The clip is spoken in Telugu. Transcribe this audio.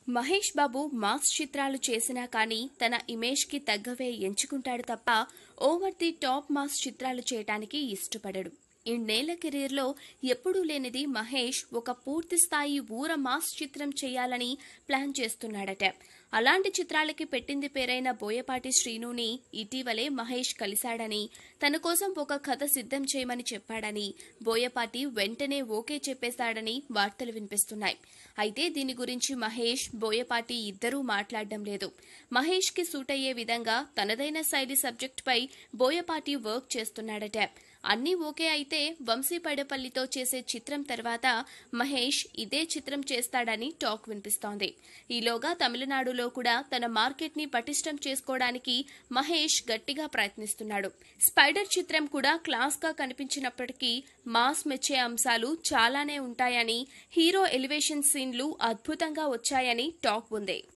మహేష్ బాబు మాస్ చిత్రాలు చేసినా కానీ తన ఇమేజ్ కి తగ్గవే ఎంచుకుంటాడు తప్ప ఓవర్ ది టాప్ మాస్ చిత్రాలు చేయటానికి ఇష్టపడడు ఇన్నేళ్ల కెరీర్లో ఎప్పుడూ లేనిది మహేష్ ఒక పూర్తి స్థాయి ఊర మాస్ చిత్రం చేయాలని ప్లాన్ చేస్తున్నాడట అలాంటి చిత్రాలకి పెట్టింది పేరైన బోయపాటి శ్రీనుని ఇటీవలే మహేష్ కలిశాడని తన కోసం ఒక కథ సిద్ధం చేయమని చెప్పాడని బోయపాటి వెంటనే ఓకే చెప్పేశాడని వార్తలు వినిపిస్తున్నాయి అయితే దీని గురించి మహేష్ బోయపాటి ఇద్దరూ మాట్లాడడం లేదు మహేష్ కి సూట్ అయ్యే విధంగా తనదైన శైలి సబ్జెక్ట్ పై బోయపాటి వర్క్ చేస్తున్నాడట అన్నీ ఓకే అయితే వంశీ పడపల్లితో చేసే చిత్రం తర్వాత మహేష్ ఇదే చిత్రం చేస్తాడని టాక్ వినిపిస్తోంది ఈలోగా తమిళనాడులో కూడా తన మార్కెట్ ని పటిష్టం చేసుకోవడానికి మహేష్ గట్టిగా ప్రయత్నిస్తున్నాడు స్పైడర్ చిత్రం కూడా క్లాస్ గా కనిపించినప్పటికీ మాస్ మెచ్చే అంశాలు చాలానే ఉంటాయని హీరో ఎలివేషన్ సీన్లు అద్భుతంగా వచ్చాయని టాక్ ఉంది